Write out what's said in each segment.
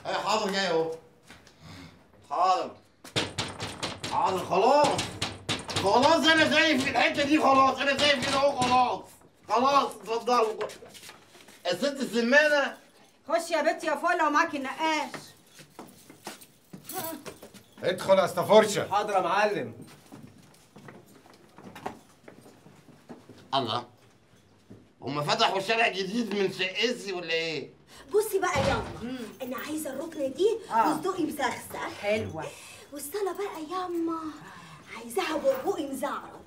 اي حاضر جاي اهو حاضر حاضر خلاص خلاص انا شايف الحته دي خلاص انا شايف كده اهو خلاص خلاص اتفضلوا الست السمانه خش يا بنتي يا فله ومعاكي النقاش ادخل يا استفرشه حاضر يا معلم الله هم فتحوا الشارع جديد من شقتي ولا ايه؟ بصي بقى ياما انا عايزه الركنه دي آه. وصدقي مسخسخ حلوه والصاله بقى ياما عايزاها بربوقي مزعرب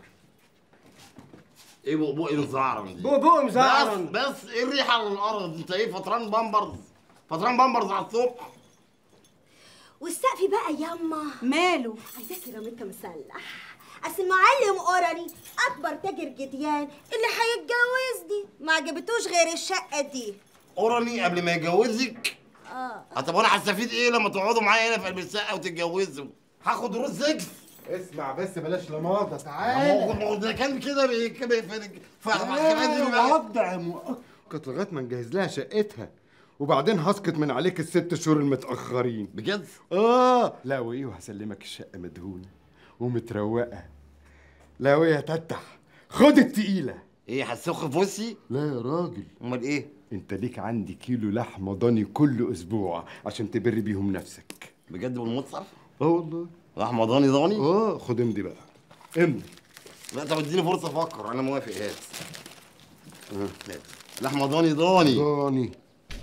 ايه بقبوقي مزعرم دي؟ بقبوقي بس مزعرم. بس ايه الريحه على الارض؟ انت ايه فطران بامبرز؟ فطران بامبرز على الصبح؟ والسقف بقى ياما ماله عايزاه سيراميكا مسلح اصل معلم اوراني اكبر تاجر جديان اللي هيتجوزني ما عجبتوش غير الشقه دي اوراني قبل ما يجوزك اه طب وانا هستفيد ايه لما تقعدوا معايا هنا في قلب الشقه وتتجوزوا؟ هاخد دروس سكس اسمع بس بلاش لماضه ما هو تعالى ما هو ده كان كده بي- كده في فاهم آه، وضع مؤقت لغايه ما نجهز لها شقتها وبعدين هسقط من عليك الست شهور المتاخرين بجد؟ اه لا وايه وهسلمك الشقه مدهونه ومتروقه لا وايه يا تتح خد التقيله ايه هتسخ في وشي؟ لا يا راجل امال ايه؟ انت ليك عندي كيلو لحمه ضاني كل اسبوع عشان تبر بيهم نفسك بجد بالمصحف؟ اه والله لحمه ضاني ضاني؟ اه خد امضي بقى امضي لا طب اديني فرصه افكر انا موافق هات هات. لحمه ضاني ضاني ضاني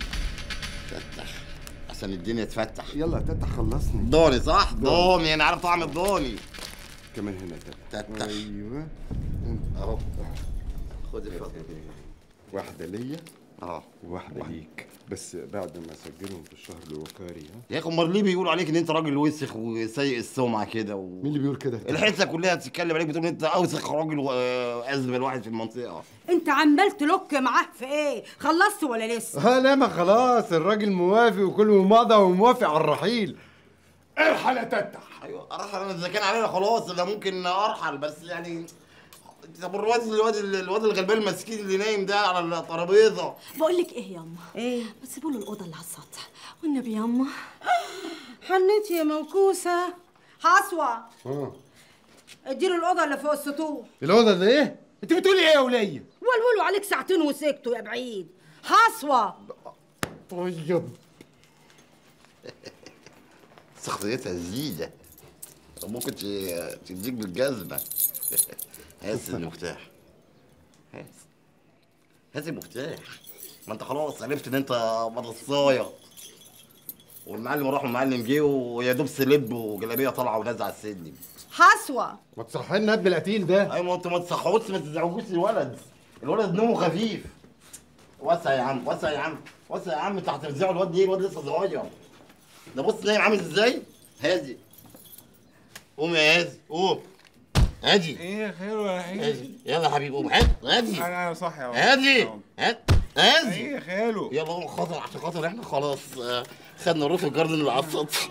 فتح عشان الدنيا تفتح يلا يا تتح خلصني ضاني صح؟ ضاني انا عارف طعم الضاني كمان هنا يا تتح تتح ايوه اهو خد الفضل واحده ليا اه وواحده ليك بس بعد ما اسجلهم في الشهر الوكاري ها يا اخي امال ليه بيقولوا عليك ان انت راجل وسخ وسيء السمعه كده و... مين اللي بيقول كده الحته كلها بتتكلم عليك بتقول ان انت اوسخ راجل وازبل واحد في المنطقه انت عمال تلك معاه في ايه خلصت ولا لسه اه لا ما خلاص الراجل موافق وكله مضى وموافق على الرحيل ارحل يا تتح ايوه ارحل انا اذا كان علينا خلاص انا ممكن ارحل بس يعني طب الواد الواد الواد الغلبان المسكين اللي نايم ده على الترابيزه بقول لك ايه ياما ايه ما تسيبوا له الاوضه اللي على السطح والنبي ياما حنيتي يا موكوسه حصوه اه اديله الاوضه اللي فوق السطوح الاوضه ده ايه انت بتقولي ايه يا وليه ولولوا عليك ساعتين وسكتوا يا بعيد حصوه طيب شخصيتها جديدة ممكن ت- تديك بالجزمة هات المفتاح هات هات المفتاح ما انت خلاص عرفت ان انت مدرساية والمعلم راح والمعلم جه ويا دوب سلب وجلابيه طالعه ونازله على السلم حصوه ما تصحي لنا ابن القتيل ده ايوه ما انتوا ما تصحوش ما تزعجوش الولد الولد نومه خفيف وسع يا عم وسع يا عم وسع يا عم انت هترزعوا الواد ايه الواد لسه صغير ده بص نايم عامل ازاي هادي قوم يا هادي قوم هادي ايه خير ولا حاجه هادي يلا يا حبيبي قوم هات هادي انا صاحي اهو هادي أهو. هات هادي ايه يا خالو يلا قوم خاطر عشان خاطر احنا خلاص آه، خدنا روف الجاردن اللي على السطح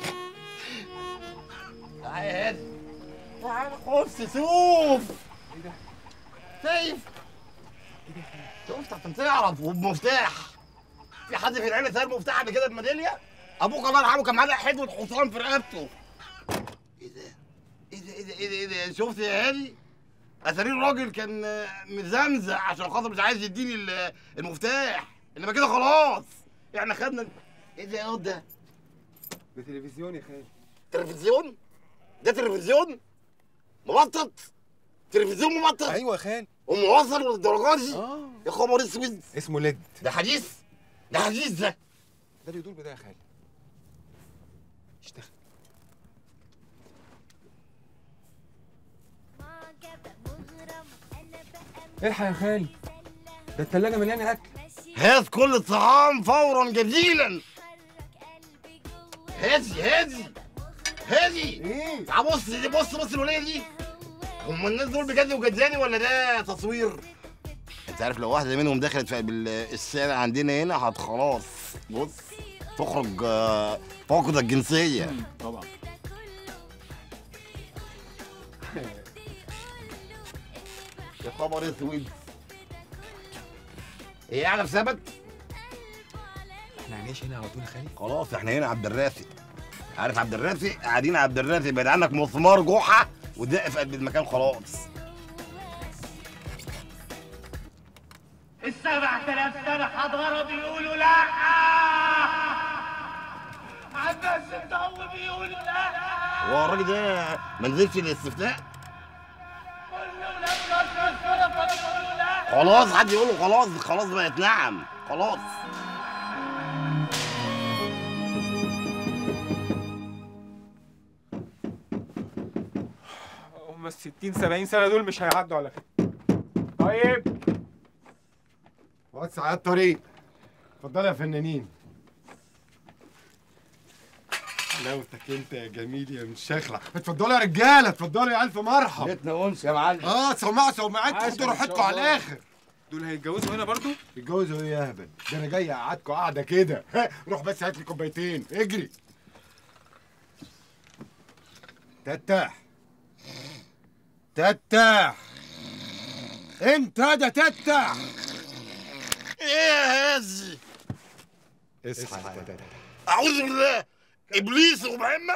تعالى يا هادي تعالى خش شوف شايف شوف عشان تعرف وبمفتاح في حد في العيله سال مفتاح قبل كده بميداليه ابوك الله يرحمه كان معاه حدوه حصان في رقبته ايه ده ايه ده ايه ده ايه ده, إيه ده؟ شفت يا هادي اتاري الراجل كان آه، مزمزق عشان خاطر مش عايز يديني ال- المفتاح انما كده خلاص احنا خدنا ايه ده ايه ده ده تلفزيون يا خالو تلفزيون ده تلفزيون مبطط تلفزيون مبطط ايوه يا خالو وموصل للدرجات دي اه يا خبر اسود اسمه ليد ده حديث ده حديث ده ده اليدور ده يا خالو اشتغل الحق يا خالو ده التلاجة مليانة أكل هات كل الطعام فورا جزيلا هادي هادي هادي ايه تعال بص دي بص بص الوليه دي هم الناس دول بجد وجداني ولا ده تصوير انت عارف لو واحده منهم دخلت في قلب الشارع عندنا هنا هت خلاص بص تخرج آه، فاقدة الجنسية طبعا يا خبر اسود هي قاعدة في سبت احنا هنعيش هنا على طول يا خالي خلاص احنا هنا عبد الرافق عارف عبد الرافق قاعدين عبد الرافق بعد عنك مسمار جحا ودق في قلب المكان خلاص السبع تلاف سنة حضارة بيقولوا لا عباس الضو بيقولوا لا هو الراجل ده ما نزلش الاستفتاء كل ولاد مصر الشرفة بيقولوا لا خلاص حد يقول له خلاص خلاص بقت نعم خلاص هم ال 60 70 سنه دول مش هيعدوا على خير طيب وسع على الطريق اتفضلوا يا فنانين حلاوتك انت يا جميل يا مشخلع اتفضلوا يا رجاله اتفضلوا يا الف مرحب بيتنا انس يا معلم اه سمعوا سمعت عاش خدوا ما شاء راحتكم على الله. الاخر دول هيتجوزوا هنا برضو اتجوزوا ايه يا هبل ده انا جاي اقعدكم قاعده كده ها، روح بس هات لي كوبايتين اجري تتح تتح انت ده تتح ايه يا هزي اصحى يا تتح اعوذ بالله ابليس ومهمه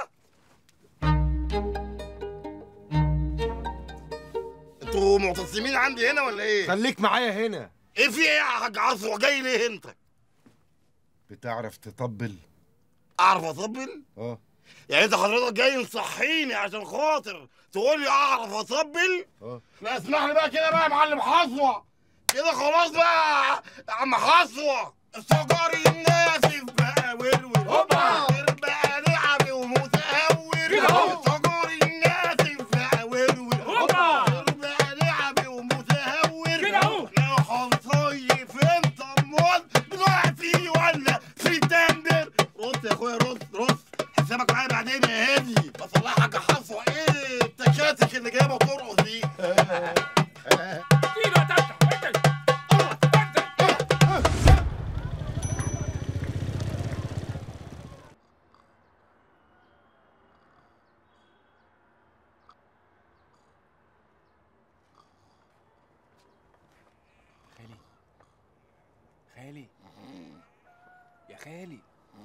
انتوا معتصمين عندي هنا ولا ايه؟ خليك معايا هنا ايه في ايه يا حاج عصر جاي ليه انت؟ بتعرف تطبل اعرف اطبل؟ اه يعني انت حضرتك جاي مصحيني عشان خاطر تقول لي اعرف اطبل؟ اه لا اسمح لي بقى كده بقى يا معلم حصوه كده خلاص بقى يا عم حصوه الشجر الناسف بقى ورور هوبا! غير بقى لعبي ومتهور كده اهو. الشجر الناسف بقى ورور هوبا! غير بقى لعبي ومتهور كده اهو. يا حصيف انت امال بتقع فيه ولا في تندر رص يا اخويا رص رص حسابك معايا بعدين يا هادي بس الله حاجه حصوه ايه التكاتك اللي جايبه ترقص دي ايده يا تفتح خالي خالي يا خالي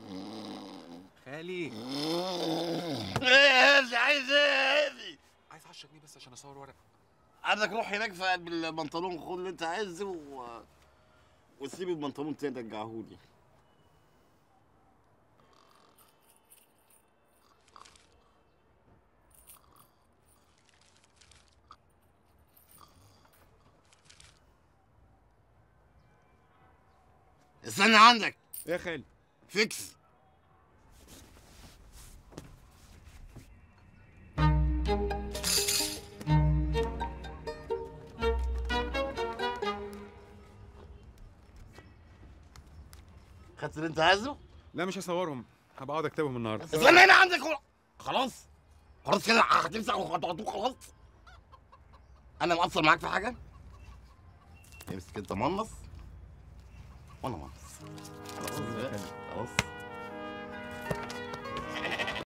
خالي ايه هادي عايز ايه يا هادي عايز 10 جنيه بس عشان اصور ورق عندك روح هناك في قلب البنطلون خد اللي انت عايزه و... وسيب البنطلون تاني رجعهولي استنى عندك ايه يا خالي فيكس خدت اللي انت عايزه؟ لا مش هصورهم هبقى اقعد اكتبهم النهارده استنى هنا عندك هو. خلاص خلاص كده هتمسح وهتقعدوا خلاص انا مقصر معاك في حاجه امسك انت منص وانا منص خلاص خلاص